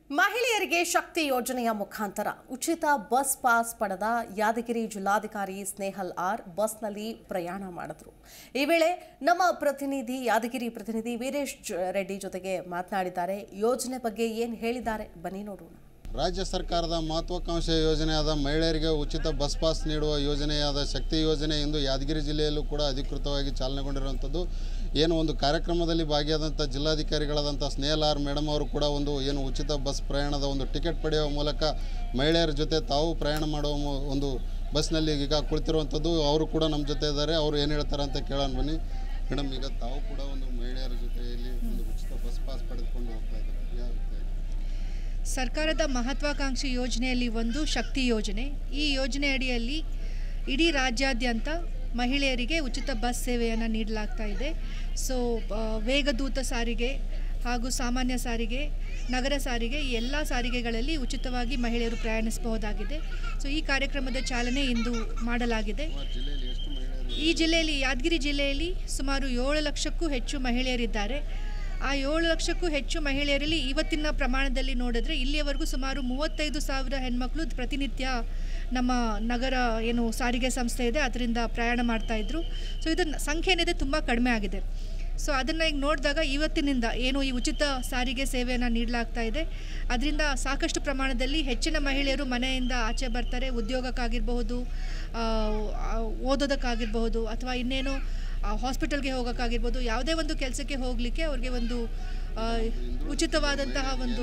ಮಹಿಳೆಯರಿಗೆ ಶಕ್ತಿ ಯೋಜನೆಯ ಮುಖಾಂತರ ಉಚಿತ ಬಸ್ ಪಾಸ್ ಪಡೆದ ಯಾದಗಿರಿ ಜಿಲ್ಲಾಧಿಕಾರಿ ಸ್ನೇಹಲ್ ಆರ್ ಬಸ್ನಲ್ಲಿ ಪ್ರಯಾಣ ಮಾಡಿದ್ರು ಈ ವೇಳೆ ನಮ್ಮ ಪ್ರತಿನಿಧಿ ಯಾದಗಿರಿ ಪ್ರತಿನಿಧಿ ವೀರೇಶ್ ಜ- ರೆಡ್ಡಿ ಜೊತೆಗೆ ಮಾತನಾಡಿದ್ದಾರೆ ಯೋಜನೆ ಬಗ್ಗೆ ಏನು ಹೇಳಿದ್ದಾರೆ ಬನ್ನಿ ನೋಡೋಣ ರಾಜ್ಯ ಸರ್ಕಾರದ ಮಹತ್ವಾಕಾಂಕ್ಷೆ ಯೋಜನೆಯಾದ ಮಹಿಳೆಯರಿಗೆ ಉಚಿತ ಬಸ್ ಪಾಸ್ ನೀಡುವ ಯೋಜನೆಯಾದ ಶಕ್ತಿ ಯೋಜನೆ ಇಂದು ಯಾದಗಿರಿ ಜಿಲ್ಲೆಯಲ್ಲೂ ಕೂಡ ಅಧಿಕೃತವಾಗಿ ಚಾಲನೆಗೊಂಡಿರುವಂಥದ್ದು ಏನು ಒಂದು ಕಾರ್ಯಕ್ರಮದಲ್ಲಿ ಭಾಗಿಯಾದಂಥ ಜಿಲ್ಲಾಧಿಕಾರಿಗಳಾದಂಥ ಸ್ನೇಹಲ್ ಆರ್ ಮೇಡಮ್ ಅವರು ಕೂಡ ಒಂದು ಏನು ಉಚಿತ ಬಸ್ ಪ್ರಯಾಣದ ಒಂದು ಟಿಕೆಟ್ ಪಡೆಯುವ ಮೂಲಕ ಮಹಿಳೆಯರ ಜೊತೆ ತಾವು ಪ್ರಯಾಣ ಮಾಡುವ ಮು- ಒಂದು ಬಸ್ನಲ್ಲಿ ಈಗ ಕುಳಿತಿರುವಂಥದ್ದು ಅವರು ಕೂಡ ನಮ್ಮ ಜೊತೆ ಇದ್ದಾರೆ ಅವರು ಏನು ಹೇಳ್ತಾರೆ ಅಂತ ಕೇಳೋಣ ಬನ್ನಿ ಮೇಡಮ್ ಈಗ ತಾವು ಕೂಡ ಒಂದು ಮಹಿಳೆಯರ ಜೊತೆಯಲ್ಲಿ ಒಂದು ಉಚಿತ ಬಸ್ ಪಾಸ್ ಪಡೆದುಕೊಂಡು ಹೋಗ್ತಾ ಇದ್ದಾರೆ ಯಾವ ರೀತಿಯಾಗಿ ಸರ್ಕಾರದ ಮಹತ್ವಾಕಾಂಕ್ಷಿ ಯೋಜನೆಯಲ್ಲಿ ಒಂದು ಶಕ್ತಿ ಯೋಜನೆ ಈ ಯೋಜನೆ ಅಡಿಯಲ್ಲಿ ಇಡೀ ರಾಜ್ಯಾದ್ಯಂತ ಮಹಿಳೆಯರಿಗೆ ಉಚಿತ ಬಸ್ ಸೇವೆಯನ್ನು ನೀಡಲಾಗ್ತಾ ಇದೆ ಸೊ ಆ, ವೇಗದೂತ ಸಾರಿಗೆ ಹಾಗೂ ಸಾಮಾನ್ಯ ಸಾರಿಗೆ ನಗರ ಸಾರಿಗೆ ಈ ಎಲ್ಲ ಸಾರಿಗೆಗಳಲ್ಲಿ ಉಚಿತವಾಗಿ ಮಹಿಳೆಯರು ಪ್ರಯಾಣಿಸಬಹುದಾಗಿದೆ ಸೊ ಈ ಕಾರ್ಯಕ್ರಮದ ಚಾಲನೆ ಇಂದು ಮಾಡಲಾಗಿದೆ ಜಿಲ್ಲೆಯಲ್ಲಿ ಎಷ್ಟು ಮಹಿಳೆಯರು ಈ ಜಿಲ್ಲೆಯಲ್ಲಿ ಯಾದಗಿರಿ ಜಿಲ್ಲೆಯಲ್ಲಿ ಸುಮಾರು ಏಳು ಲಕ್ಷಕ್ಕೂ ಹೆಚ್ಚು ಮಹಿಳೆಯರಿದ್ದಾರೆ ಆ ಏಳು ಲಕ್ಷಕ್ಕೂ ಹೆಚ್ಚು ಮಹಿಳೆಯರಲ್ಲಿ ಇವತ್ತಿನ ಪ್ರಮಾಣದಲ್ಲಿ ನೋಡಿದ್ರೆ ಇಲ್ಲಿಯವರೆಗೂ ಸುಮಾರು ಮೂವತ್ತೈದು ಸಾವಿರ ಹೆಣ್ಮಕ್ಳು ಪ್ರತಿನಿತ್ಯ ನಮ್ಮ ನಗರ ಏನು ಸಾರಿಗೆ ಸಂಸ್ಥೆ ಇದೆ ಅದರಿಂದ ಪ್ರಯಾಣ ಮಾಡ್ತಾ ಇದ್ರು ಸೊ ಇದು ಸಂಖ್ಯೆ ಏನಿದೆ ತುಂಬ ಕಡಿಮೆ ಆಗಿದೆ ಸೊ ಅದನ್ನು ಈಗ ನೋಡಿದಾಗ ಇವತ್ತಿನಿಂದ ಏನು ಈ ಉಚಿತ ಸಾರಿಗೆ ಸೇವೆಯನ್ನು ನೀಡಲಾಗ್ತಾ ಇದೆ ಅದರಿಂದ ಸಾಕಷ್ಟು ಪ್ರಮಾಣದಲ್ಲಿ ಹೆಚ್ಚಿನ ಮಹಿಳೆಯರು ಮನೆಯಿಂದ ಆಚೆ ಬರ್ತಾರೆ ಉದ್ಯೋಗಕ್ಕಾಗಿರಬಹುದು ಆ, ಆ, ಓದೋದಕ್ಕಾಗಿರಬಹುದು ಅಥವಾ ಇನ್ನೇನು ಹಾಸ್ಪಿಟಲ್ಗೆ ಹೋಗೋಕ್ಕಾಗಿರ್ಬೋದು ಯಾವುದೇ ಒಂದು ಕೆಲಸಕ್ಕೆ ಹೋಗಲಿಕ್ಕೆ ಅವ್ರಿಗೆ ಒಂದು ಆ, ಉಚಿತವಾದಂತಹ ಒಂದು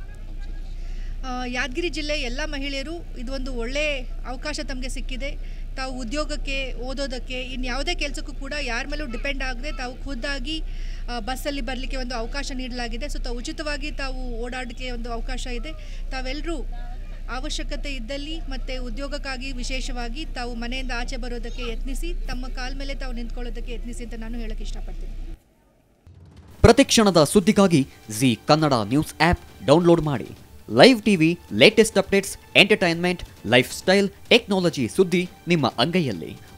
ಆ, ಯಾದಗಿರಿ ಜಿಲ್ಲೆ ಎಲ್ಲ ಮಹಿಳೆಯರು ಇದು ಒಂದು ಒಳ್ಳೆ ಅವಕಾಶ ತಮಗೆ ಸಿಕ್ಕಿದೆ ತಾವು ಉದ್ಯೋಗಕ್ಕೆ ಓದೋದಕ್ಕೆ ಇನ್ನು ಯಾವುದೇ ಕೆಲಸಕ್ಕೂ ಕೂಡ ಯಾರ ಮೇಲೂ ಡಿಪೆಂಡ್ ಆಗದೆ ತಾವು ಖುದ್ದಾಗಿ ಆ, ಬಸ್ಸಲ್ಲಿ ಬರಲಿಕ್ಕೆ ಒಂದು ಅವಕಾಶ ನೀಡಲಾಗಿದೆ ಸೊ ತಾವು ಉಚಿತವಾಗಿ ತಾವು ಓಡಾಡೋಕ್ಕೆ ಒಂದು ಅವಕಾಶ ಇದೆ ತಾವೆಲ್ಲರೂ ಅವಶ್ಯಕತೆ ಇದ್ದಲ್ಲಿ ಮತ್ತು ಉದ್ಯೋಗಕ್ಕಾಗಿ ವಿಶೇಷವಾಗಿ ತಾವು ಮನೆಯಿಂದ ಆಚೆ ಬರೋದಕ್ಕೆ ಯತ್ನಿಸಿ ತಮ್ಮ ಕಾಲ ಮೇಲೆ ತಾವು ನಿಂತ್ಕೊಳ್ಳೋದಕ್ಕೆ ಯತ್ನಿಸಿ ಅಂತ ನಾನು ಹೇಳೋಕ್ಕೆ ಇಷ್ಟಪಡ್ತೀನಿ ಪ್ರತಿಕ್ಷಣದ ಸುದ್ದಿಗಾಗಿ Zee Kannada news app download ಮಾಡಿ live TV latest updates entertainment lifestyle technology ಸುದ್ದಿ ನಿಮ್ಮ ಅಂಗೈಯಲ್ಲಿ